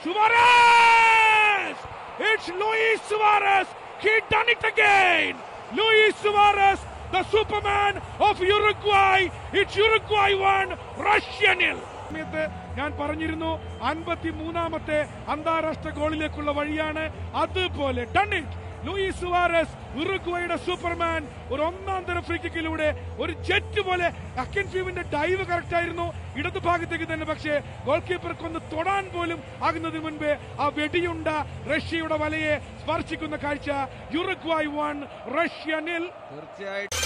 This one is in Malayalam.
Suarez! It's Luis Suarez! He done it again! Luis Suarez, the Superman of Uruguay! It's Uruguay 1, Russia nil! സമയത്ത് ഞാൻ പറഞ്ഞിരുന്നു അൻപത്തി മൂന്നാമത്തെ അന്താരാഷ്ട്ര ഗോളിലേക്കുള്ള വഴിയാണ് അതുപോലെ ഡൺ ഇറ്റ് ലൂയിസ് സുവാരസ് ഉറുഗ്വയുടെ സൂപ്പർമാൻ ഒരു ഒന്നാം തരം ഫ്രീ കിക്കിലൂടെ ഒരു ജെറ്റ് പോലെ അക്കൻഫീവിന്റെ ഡൈവ് കറക്റ്റ് ആയിരുന്നു ഇടതു ഭാഗത്തേക്ക് തന്നെ പക്ഷേ ഗോൾ കീപ്പർക്കൊന്ന് തൊടാൻ പോലും ആകുന്നതിന് മുൻപേ ആ വെടിയുണ്ട റഷ്യയുടെ വലയെ സ്പർശിക്കുന്ന കാഴ്ച യുറുഗ്വായ് വൺ റഷ്യ നിൽ തീർച്ചയായിട്ടും